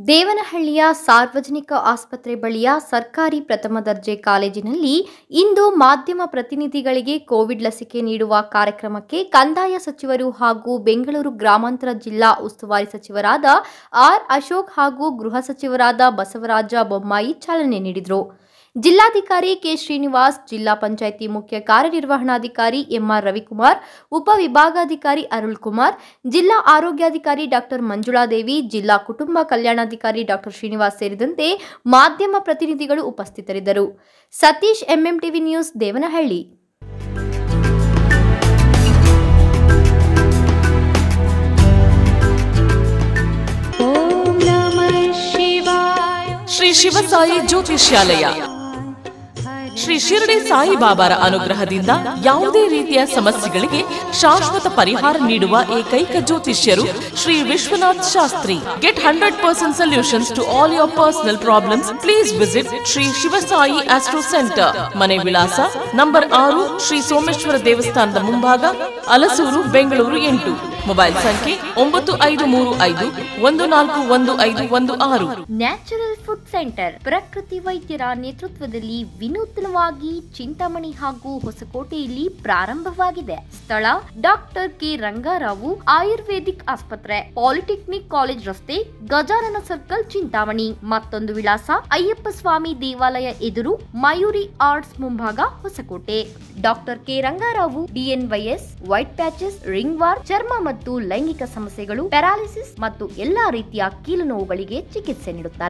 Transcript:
ದೇವನಹಳ್ಳಿಯ ಸಾರ್ವಜನಿಕ ಆಸ್ಪತ್ರೆ ಬಳಿಯ ಸರ್ಕಾರಿ ಪ್ರಥಮ ದರ್ಜೆ ಕಾಲೇಜಿನಲ್ಲಿ ಇಂದು ಮಾಧ್ಯಮ ಪ್ರತಿನಿಧಿಗಳಿಗೆ ಕೋವಿಡ್ ಲಸಿಕೆ ನೀಡುವ ಕಾರ್ಯಕ್ರಮಕ್ಕೆ ಕಂದಾಯ ಸಚಿವರು ಹಾಗೂ ಬೆಂಗಳೂರು ಗ್ರಾಮಾಂತರ ಜಿಲ್ಲಾ ಉಸ್ತುವಾರಿ ಸಚಿವರಾದ ಆರ್ ಅಶೋಕ್ ಹಾಗೂ ಗೃಹ ಸಚಿವರಾದ ಬಸವರಾಜ ಬೊಮ್ಮಾಯಿ ಚಾಲನೆ ನೀಡಿದರು ಜಿಲ್ಲಾಧಿಕಾರಿ ಕೆ ಶ್ರೀನಿವಾಸ್ ಜಿಲ್ಲಾ ಪಂಚಾಯಿತಿ ಮುಖ್ಯ ಕಾರ್ಯನಿರ್ವಹಣಾಧಿಕಾರಿ ಎಂಆರ್ ರವಿಕುಮಾರ್ ಉಪವಿಭಾಗಾಧಿಕಾರಿ ಅರುಳ್ ಕುಮಾರ್ ಜಿಲ್ಲಾ ಆರೋಗ್ಯಾಧಿಕಾರಿ ಡಾಕ್ಟರ್ ಮಂಜುಳಾದೇವಿ ಜಿಲ್ಲಾ ಕುಟುಂಬ ಕಲ್ಯಾಣಾಧಿಕಾರಿ ಡಾಕ್ಟರ್ ಶ್ರೀನಿವಾಸ್ ಸೇರಿದಂತೆ ಮಾಧ್ಯಮ ಪ್ರತಿನಿಧಿಗಳು ಉಪಸ್ಥಿತರಿದ್ದರು ಸತೀಶ್ ಎಂಎಂಟಿವಿ ನ್ಯೂಸ್ ದೇವನಹಳ್ಳಿ ಶ್ರೀ ಶಿವಸಾಯಿ ಜ್ಯೋತಿಷ್ಯಾಲಯ ಶ್ರೀ ಶಿರಡಿ ಸಾಯಿಬಾಬಾರ ಅನುಗ್ರಹದಿಂದ ಯಾವುದೇ ರೀತಿಯ ಸಮಸ್ಯೆಗಳಿಗೆ ಶಾಶ್ವತ ಪರಿಹಾರ ನೀಡುವ ಏಕೈಕ ಜ್ಯೋತಿಷ್ಯರು Shri Vishwanath Shastri get hundred percent solutions to all your personal problems please visit Shri Shivasai Astro Centre ಮನೆ ವಿಳಾಸ ನಂಬರ್ ಆರು ಶ್ರೀ ಸೋಮೇಶ್ವರ ದೇವಸ್ಥಾನದ ಮುಂಭಾಗ ಅಲಸೂರು ಬೆಂಗಳೂರು ಎಂಟು ಮೊಬೈಲ್ ಸಂಖ್ಯೆ ಒಂಬತ್ತು ಐದು ಮೂರು ಐದು ಒಂದು ನಾಲ್ಕು ಒಂದು ಐದು ಒಂದು ಆರು ನ್ಯಾಚುರಲ್ ಫುಡ್ ಸೆಂಟರ್ ಪ್ರಕೃತಿ ವೈದ್ಯರ ನೇತೃತ್ವದಲ್ಲಿ ವಿನೂತನವಾಗಿ ಚಿಂತಾಮಣಿ ಹಾಗೂ ಹೊಸಕೋಟೆಯಲ್ಲಿ ಪ್ರಾರಂಭವಾಗಿದೆ ಸ್ಥಳ ಡಾಕ್ಟರ್ ಕೆ ರಂಗಾರಾವು ಆಯುರ್ವೇದಿಕ್ ಆಸ್ಪತ್ರೆ ಪಾಲಿಟೆಕ್ನಿಕ್ ಕಾಲೇಜ್ ರಸ್ತೆ ಗಜಾನನ ಸರ್ಕಲ್ ಚಿಂತಾಮಣಿ ಮತ್ತೊಂದು ವಿಳಾಸ ಅಯ್ಯಪ್ಪ ಸ್ವಾಮಿ ದೇವಾಲಯ ಎದುರು ಮಯೂರಿ ಆರ್ಟ್ಸ್ ಮುಂಭಾಗ Hosakote doctor K Rangarao DNYS white patches ringworm ಚರ್ಮ ಮತ್ತು ಲೈಂಗಿಕ ಸಮಸ್ಯೆಗಳು ಪ್ಯಾರಾಲಿಸಿಸ್ ಮತ್ತು ಎಲ್ಲಾ ರೀತಿಯ ಕೀಲು ನೋವುಗಳಿಗೆ ಚಿಕಿತ್ಸೆ ನೀಡುತ್ತಾರೆ